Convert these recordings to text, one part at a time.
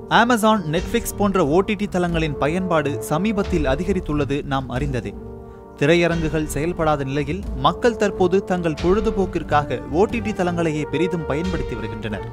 Amazon Netflix போன்ற OTT தளங்களின் பயன்பாடு சமீபத்தில் அதிகரித்துள்ளது நாம் அறிந்ததே திரையரங்குகள் செயல்படாத நிலையில் மக்கள் தற்போது தங்கள் பொழுதுபோக்கிற்காக ஓடிடி தளங்களையே பெரிதும் பயன்படுத்தி வருகின்றனர்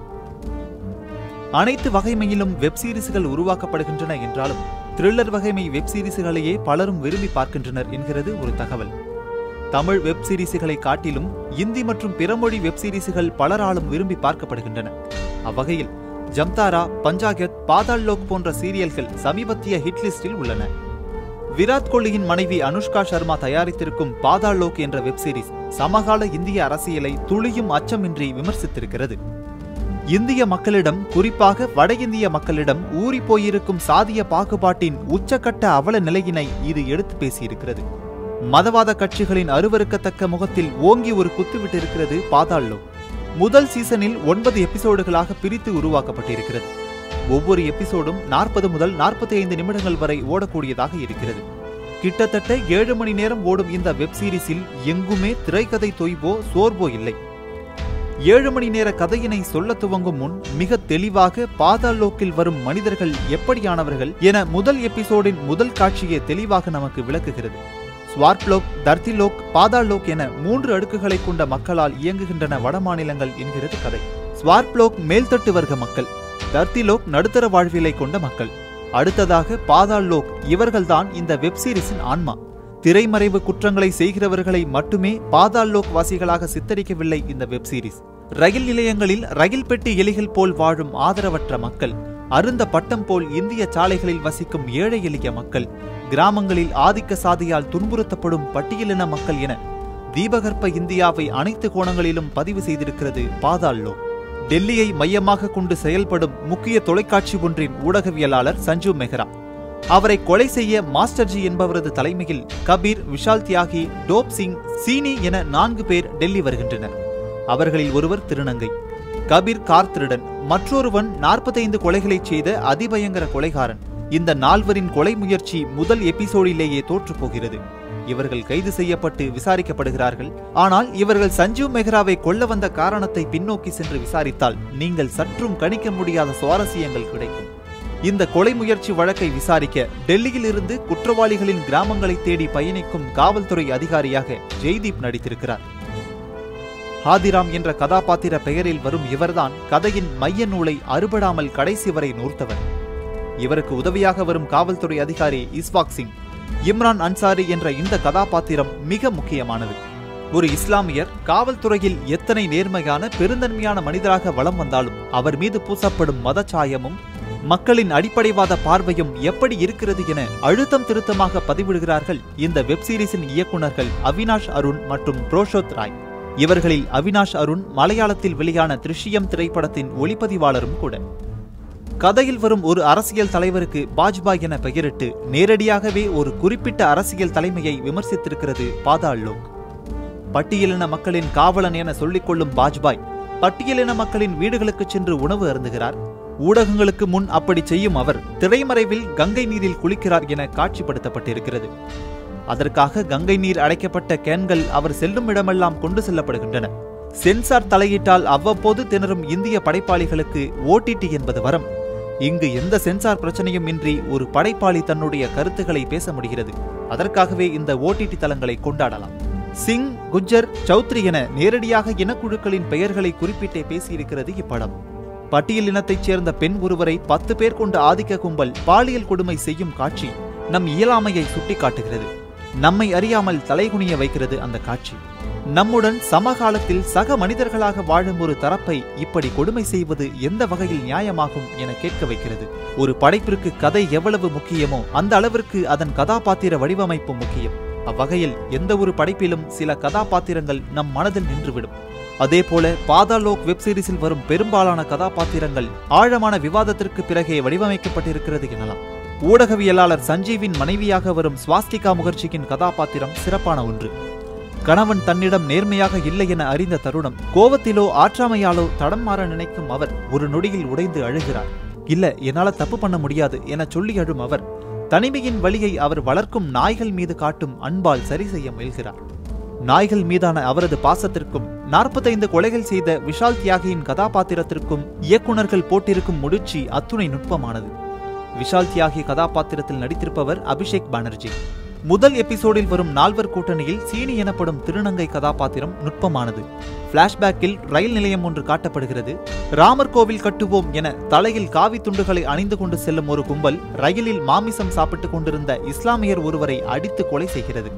அனைத்து வகைமையிலும் வெப் சீரிஸ்கள் உருவாக்கப்படுகின்றன என்றாலும் த்ரில்லர் வகைமை வெப் சீரிஸ்களையே பலரும் விரும்பி பார்க்கின்றனர் என்கிறது ஒரு தகவல் தமிழ் வெப் சீரிஸ்களை காட்டிலும் இந்தி மற்றும் பிறமொழி வெப் சீரிஸ்கள் பலராலும் விரும்பி பார்க்கப்படுகின்றன அவ்வகையில் ஜம்தாரா பஞ்சாகத் பாதாள் லோக் போன்ற சீரியல்கள் சமீபத்திய ஹிட் லிஸ்டில் உள்ளன விராட் கோலியின் மனைவி அனுஷ்கா சர்மா தயாரித்திருக்கும் பாதாள் லோக் என்ற வெப் சீரிஸ் சமகால இந்திய அரசியலை துளியும் அச்சமின்றி விமர்சித்திருக்கிறது இந்திய மக்களிடம் குறிப்பாக வட இந்திய மக்களிடம் ஊறி போயிருக்கும் சாதிய பாகுபாட்டின் உச்சக்கட்ட அவல நிலையினை இது எடுத்து பேசியிருக்கிறது மதவாத கட்சிகளின் அருவருக்கத்தக்க முகத்தில் ஓங்கி ஒரு குத்துவிட்டிருக்கிறது பாதாள் லோக் முதல் சீசனில் ஒன்பது எபிசோடுகளாக பிரித்து உருவாக்கப்பட்டிருக்கிறது ஒவ்வொரு எபிசோடும் நாற்பது முதல் நாற்பத்தி ஐந்து நிமிடங்கள் வரை ஓடக்கூடியதாக இருக்கிறது கிட்டத்தட்ட ஏழு மணி நேரம் ஓடும் இந்த வெப் சீரிஸில் எங்குமே திரைக்கதை தொய்வோ சோர்வோ இல்லை ஏழு மணி நேர கதையினை சொல்ல துவங்கும் முன் மிக தெளிவாக பாதாளோக்கில் வரும் மனிதர்கள் எப்படியானவர்கள் என முதல் எபிசோடின் முதல் காட்சியே தெளிவாக நமக்கு விளக்குகிறது ஸ்வார்ப்லோக் தர்திலோக் பாதாளோக் என மூன்று அடுக்குகளை கொண்ட மக்களால் இயங்குகின்றன வடமாநிலங்கள் என்கிறது கதை ஸ்வார்ப்லோக் மேல்தட்டு வர்க்க மக்கள் தர்திலோக் நடுத்தர வாழ்விலை கொண்ட மக்கள் அடுத்ததாக பாதாளோக் இவர்கள்தான் இந்த வெப் சீரிஸின் ஆன்மா திரைமறைவு குற்றங்களை செய்கிறவர்களை மட்டுமே பாதாளோக் வாசிகளாக சித்தரிக்கவில்லை இந்த வெப் சீரிஸ் ரயில் நிலையங்களில் ரயில் பெட்டி எலிகள் போல் வாழும் ஆதரவற்ற மக்கள் அருந்த பட்டம் போல் இந்திய சாலைகளில் வசிக்கும் ஏழை எளிய மக்கள் கிராமங்களில் ஆதிக்க சாதியால் துன்புறுத்தப்படும் பட்டியலின மக்கள் என தீபகற்ப இந்தியாவை அனைத்து கோணங்களிலும் பதிவு செய்திருக்கிறது பாதாளோ டெல்லியை மையமாக கொண்டு செயல்படும் முக்கிய தொலைக்காட்சி ஒன்றின் ஊடகவியலாளர் சஞ்சு மெஹ்ரா அவரை கொலை செய்ய மாஸ்டர்ஜி என்பவரது தலைமையில் கபீர் விஷால் தியாகி டோப் சிங் சீனி என நான்கு பேர் டெல்லி வருகின்றனர் அவர்களில் ஒருவர் திருநங்கை கபீர் கார் திருடன் மற்றொருவன் நாற்பத்தைந்து கொலைகளை செய்த அதிபயங்கர கொலைகாரன் இந்த நால்வரின் கொலை முயற்சி முதல் எபிசோடிலேயே தோற்று போகிறது இவர்கள் கைது செய்யப்பட்டு விசாரிக்கப்படுகிறார்கள் ஆனால் இவர்கள் சஞ்சீவ் மெஹ்ராவை கொல்ல வந்த காரணத்தை பின்னோக்கி சென்று விசாரித்தால் நீங்கள் சற்றும் கணிக்க முடியாத சுவாரஸ்யங்கள் கிடைக்கும் இந்த கொலை முயற்சி வழக்கை விசாரிக்க டெல்லியில் இருந்து குற்றவாளிகளின் கிராமங்களை தேடி பயணிக்கும் காவல்துறை அதிகாரியாக ஜெய்தீப் நடித்திருக்கிறார் ஹாதிராம் என்ற கதாபாத்திர பெயரில் வரும் இவர்தான் கதையின் மைய நூலை அறுபடாமல் கடைசி வரை நூர்த்தவர் இவருக்கு உதவியாக வரும் காவல்துறை அதிகாரி இஸ்வாக் சிங் இம்ரான் அன்சாரி என்ற இந்த கதாபாத்திரம் மிக முக்கியமானது ஒரு இஸ்லாமியர் காவல்துறையில் எத்தனை நேர்மையான பெருந்தன்மையான மனிதராக வலம் வந்தாலும் அவர் மீது பூசப்படும் மதச்சாயமும் மக்களின் அடிப்படைவாத பார்வையும் எப்படி இருக்கிறது என அழுத்தம் திருத்தமாக பதிவிடுகிறார்கள் இந்த வெப் சீரிஸின் இயக்குநர்கள் அவினாஷ் அருண் மற்றும் புரோஷோத் ராய் இவர்களில் அவினாஷ் அருண் மலையாளத்தில் வெளியான திருஷ்யம் திரைப்படத்தின் ஒளிப்பதிவாளரும் கூட கதையில் வரும் ஒரு அரசியல் தலைவருக்கு பாஜ்பாய் என பெயரிட்டு நேரடியாகவே ஒரு குறிப்பிட்ட அரசியல் தலைமையை விமர்சித்திருக்கிறது பாதாள் லோக் பட்டியலின மக்களின் காவலன் என சொல்லிக் கொள்ளும் பாஜ்பாய் பட்டியலின மக்களின் வீடுகளுக்கு சென்று உணவு அருந்துகிறார் ஊடகங்களுக்கு முன் அப்படி செய்யும் அவர் திரைமறைவில் கங்கை நீரில் குளிக்கிறார் என காட்சிப்படுத்தப்பட்டிருக்கிறது அதற்காக கங்கை நீர் அடைக்கப்பட்ட கேன்கள் அவர் செல்லும் இடமெல்லாம் கொண்டு செல்லப்படுகின்றன சென்சார் தலையிட்டால் அவ்வப்போது திணறும் இந்திய படைப்பாளிகளுக்கு ஓடிடி என்பது வரம் இங்கு எந்த சென்சார் பிரச்சனையும் இன்றி ஒரு படைப்பாளி தன்னுடைய கருத்துக்களை பேச முடிகிறது அதற்காகவே இந்த ஓடிடி தளங்களை கொண்டாடலாம் சிங் குஜர் சௌத்ரி என நேரடியாக இனக்குழுக்களின் பெயர்களை குறிப்பிட்டே பேசியிருக்கிறது இப்படம் பட்டியல் இனத்தைச் சேர்ந்த பெண் ஒருவரை பத்து பேர் கொண்ட ஆதிக்க கும்பல் பாலியல் கொடுமை செய்யும் காட்சி நம் இயலாமையை சுட்டிக்காட்டுகிறது நம்மை அறியாமல் தலைகுனிய வைக்கிறது அந்த காட்சி நம்முடன் சமகாலத்தில் சக மனிதர்களாக வாழும் ஒரு தரப்பை இப்படி கொடுமை செய்வது எந்த வகையில் நியாயமாகும் என கேட்க வைக்கிறது ஒரு படைப்பிற்கு கதை எவ்வளவு முக்கியமோ அந்த அளவிற்கு அதன் கதாபாத்திர வடிவமைப்பு முக்கியம் அவ்வகையில் எந்த ஒரு படைப்பிலும் சில கதாபாத்திரங்கள் நம் மனதில் நின்றுவிடும் அதேபோல பாதாளோக் வெப் சீரிஸில் வரும் பெரும்பாலான கதாபாத்திரங்கள் ஆழமான விவாதத்திற்கு பிறகே வடிவமைக்கப்பட்டிருக்கிறது எனலாம் ஊடகவியலாளர் சஞ்சீவின் மனைவியாக வரும் ஸ்வாஸ்திகா முகர்ஜியின் கதாபாத்திரம் சிறப்பான ஒன்று கணவன் தன்னிடம் நேர்மையாக இல்லை என அறிந்த தருணம் கோவத்திலோ ஆற்றாமையாலோ தடம் மாற நினைக்கும் அவர் ஒரு நொடியில் உடைந்து அழுகிறார் இல்ல என்னால தப்பு பண்ண முடியாது என சொல்லி அழும் அவர் தனிமையின் வழியை அவர் வளர்க்கும் நாய்கள் மீது காட்டும் அன்பால் சரி செய்ய முயல்கிறார் நாய்கள் மீதான அவரது பாசத்திற்கும் நாற்பத்தைந்து கொலைகள் செய்த விஷால் தியாகியின் கதாபாத்திரத்திற்கும் இயக்குனர்கள் போட்டிருக்கும் முடிச்சி அத்துணை நுட்பமானது விஷால் தியாகி கதாபாத்திரத்தில் நடித்திருப்பவர் அபிஷேக் பானர்ஜி முதல் எபிசோடில் வரும் நால்வர் கூட்டணியில் சீனி எனப்படும் திருநங்கை கதாபாத்திரம் நுட்பமானது பிளாஷ்பேக்கில் ரயில் நிலையம் ஒன்று காட்டப்படுகிறது ராமர் கோவில் கட்டுவோம் என தலையில் காவி துண்டுகளை அணிந்து கொண்டு செல்லும் ஒரு கும்பல் ரயிலில் மாமிசம் சாப்பிட்டுக் கொண்டிருந்த இஸ்லாமியர் ஒருவரை அடித்து கொலை செய்கிறது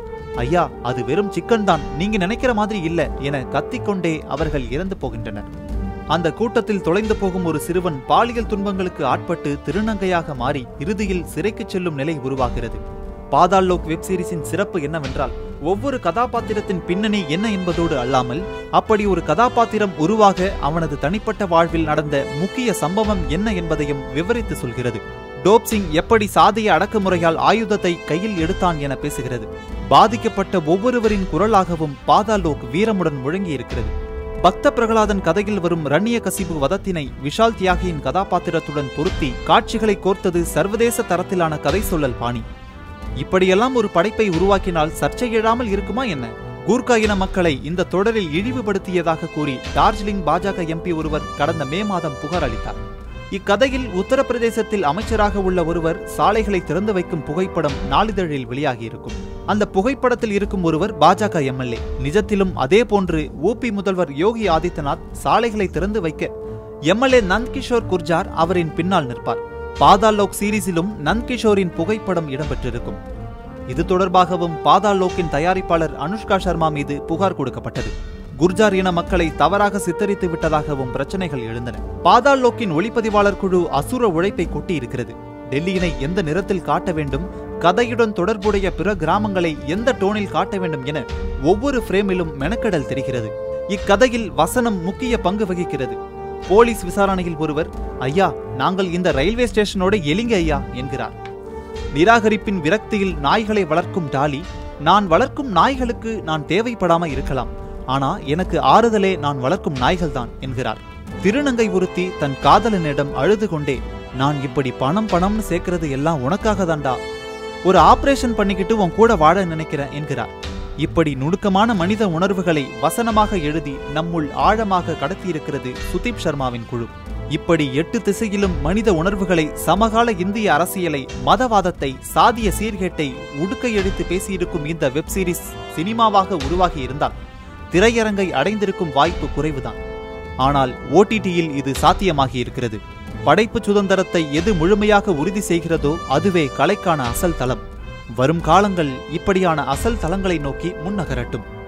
ஐயா அது வெறும் சிக்கன் தான் நீங்க நினைக்கிற மாதிரி இல்ல என கத்திக்கொண்டே அவர்கள் இறந்து போகின்றனர் அந்த கூட்டத்தில் தொலைந்து போகும் ஒரு சிறுவன் பாலியல் துன்பங்களுக்கு ஆட்பட்டு திருநங்கையாக மாறி இறுதியில் சிறைக்கு செல்லும் நிலை உருவாகிறது பாதாள் லோக் வெப் சீரிஸின் சிறப்பு என்னவென்றால் ஒவ்வொரு கதாபாத்திரத்தின் பின்னணி என்ன என்பதோடு அல்லாமல் அப்படி ஒரு கதாபாத்திரம் உருவாக அவனது தனிப்பட்ட வாழ்வில் நடந்த முக்கிய சம்பவம் என்ன என்பதையும் விவரித்து சொல்கிறது டோப்சிங் எப்படி சாதிய அடக்குமுறையால் ஆயுதத்தை கையில் எடுத்தான் என பேசுகிறது பாதிக்கப்பட்ட ஒவ்வொருவரின் குரலாகவும் பாதாளோக் வீரமுடன் முழங்கியிருக்கிறது பக்த பிரகலாதன் கதையில் வரும் ரண்ய கசிபு வதத்தினை விஷால் தியாகியின் கதாபாத்திரத்துடன் பொருத்தி காட்சிகளை கோர்த்தது சர்வதேச தரத்திலான கதை சொல்லல் பாணி இப்படியெல்லாம் ஒரு படைப்பை உருவாக்கினால் சர்ச்சை எழாமல் இருக்குமா என்ன கூர்கா இன மக்களை இந்த தொடரில் இழிவுபடுத்தியதாக கூறி டார்ஜிலிங் பாஜக எம்பி ஒருவர் கடந்த மே மாதம் புகார் அளித்தார் இக்கதையில் உத்தரப்பிரதேசத்தில் அமைச்சராக உள்ள ஒருவர் சாலைகளை திறந்து வைக்கும் புகைப்படம் நாளிதழில் வெளியாகியிருக்கும் அந்த புகைப்படத்தில் இருக்கும் ஒருவர் பாஜக எம்எல்ஏ நிஜத்திலும் அதே போன்று ஊபி முதல்வர் யோகி ஆதித்யநாத் சாலைகளை திறந்து வைக்க எம்எல்ஏ நந்த்கிஷோர் குர்ஜார் அவரின் பின்னால் நிற்பார் பாதாளோக் சீரீஸிலும் நந்த்கிஷோரின் புகைப்படம் இடம்பெற்றிருக்கும் இது தொடர்பாகவும் பாதாளோக்கின் தயாரிப்பாளர் அனுஷ்கா சர்மா மீது புகார் கொடுக்கப்பட்டது குர்ஜார் இன மக்களை தவறாக சித்தரித்து விட்டதாகவும் பிரச்சனைகள் எழுந்தன பாதாள் லோக்கின் ஒளிப்பதிவாளர் குழு அசுர உழைப்பை கொட்டியிருக்கிறது டெல்லியினை எந்த நிறத்தில் காட்ட வேண்டும் கதையுடன் தொடர்புடைய பிற கிராமங்களை எந்த டோனில் காட்ட வேண்டும் என ஒவ்வொரு பிரேமிலும் மெனக்கெடல் தெரிகிறது இக்கதையில் வசனம் முக்கிய பங்கு வகிக்கிறது போலீஸ் விசாரணையில் ஒருவர் ஐயா நாங்கள் இந்த ரயில்வே ஸ்டேஷனோட எலிங்க ஐயா என்கிறார் நிராகரிப்பின் விரக்தியில் நாய்களை வளர்க்கும் டாலி நான் வளர்க்கும் நாய்களுக்கு நான் தேவைப்படாம இருக்கலாம் ஆனா எனக்கு ஆறுதலே நான் வளர்க்கும் நாய்கள்தான் என்கிறார் திருநங்கை ஒருத்தி தன் காதலனிடம் அழுது கொண்டே நான் இப்படி பணம் பணம்னு சேர்க்கறது எல்லாம் உனக்காக தான்டா ஒரு ஆபரேஷன் பண்ணிக்கிட்டு உன் கூட வாழ நினைக்கிறேன் என்கிறார் இப்படி நுணுக்கமான மனித உணர்வுகளை வசனமாக எழுதி நம்முள் ஆழமாக கடத்தியிருக்கிறது சுதீப் சர்மாவின் குழு இப்படி எட்டு திசையிலும் மனித உணர்வுகளை சமகால இந்திய அரசியலை மதவாதத்தை சாதிய சீர்கேட்டை உடுக்கையடித்து பேசியிருக்கும் இந்த வெப் சீரிஸ் சினிமாவாக உருவாகி இருந்தால் திரையரங்கை அடைந்திருக்கும் வாய்ப்பு குறைவுதான் ஆனால் ஓடிடியில் இது சாத்தியமாகி இருக்கிறது படைப்பு சுதந்திரத்தை எது முழுமையாக உறுதி செய்கிறதோ அதுவே கலைக்கான அசல் தளம் வரும் காலங்கள் இப்படியான அசல் தளங்களை நோக்கி முன்னகரட்டும்